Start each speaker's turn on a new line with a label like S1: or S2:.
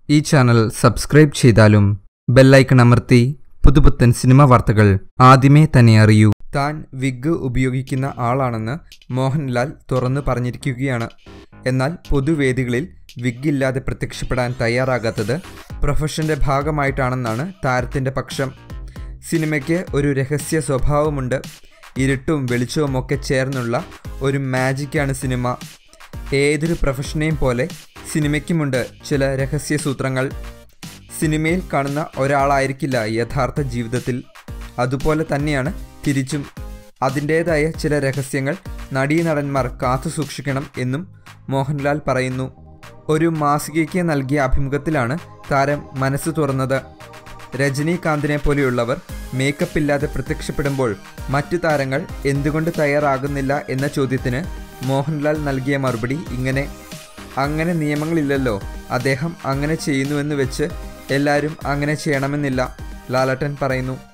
S1: ഈ channel subscribe ചെയ്താലും bell icon അമർത്തി പുതുപുത്തൻ സിനിമ വാർത്തകൾ ആദ്യമേ തന്നെ അറിയൂ താൻ വിഗ് ഉപയോഗിക്കുന്ന ആളാണെന്ന് മോഹൻലാൽ തുറന്നു പറഞ്ഞിരിക്കുകയാണ് എന്നാൽ പൊതുവേദികളിൽ വിഗ് ഇല്ലാതെ പ്രത്യക്ഷപ്പെടാൻ തയ്യാറാകാത്തത് പ്രൊഫഷന്റെ ഭാഗമായിട്ടാണെന്നാണ് താരത്തിന്റെ പക്ഷം സിനിമയ്ക്ക് ഒരു രഹസ്യ സ്വഭാവമുണ്ട് ഇരുട്ടും വെളിച്ചവുമൊക്കെ ചേർന്നുള്ള ഒരു മാജിക്കാണ് സിനിമ ഏതൊരു പ്രൊഫഷനെയും പോലെ സിനിമയ്ക്കുമുണ്ട് ചില രഹസ്യ സൂത്രങ്ങൾ സിനിമയിൽ കാണുന്ന ഒരാളായിരിക്കില്ല യഥാർത്ഥ ജീവിതത്തിൽ അതുപോലെ തന്നെയാണ് തിരിച്ചും അതിൻ്റേതായ ചില രഹസ്യങ്ങൾ നടീനടന്മാർ കാത്തു സൂക്ഷിക്കണം എന്നും മോഹൻലാൽ പറയുന്നു ഒരു മാസികയ്ക്ക് നൽകിയ അഭിമുഖത്തിലാണ് താരം മനസ്സ് തുറന്നത് രജനീകാന്തിനെ പോലെയുള്ളവർ മേക്കപ്പ് ഇല്ലാതെ പ്രത്യക്ഷപ്പെടുമ്പോൾ മറ്റു താരങ്ങൾ എന്തുകൊണ്ട് തയ്യാറാകുന്നില്ല എന്ന ചോദ്യത്തിന് മോഹൻലാൽ നൽകിയ മറുപടി ഇങ്ങനെ അങ്ങനെ നിയമങ്ങളില്ലല്ലോ അദ്ദേഹം അങ്ങനെ ചെയ്യുന്നുവെന്ന് വെച്ച് എല്ലാവരും അങ്ങനെ ചെയ്യണമെന്നില്ല ലാലട്ടൻ പറയുന്നു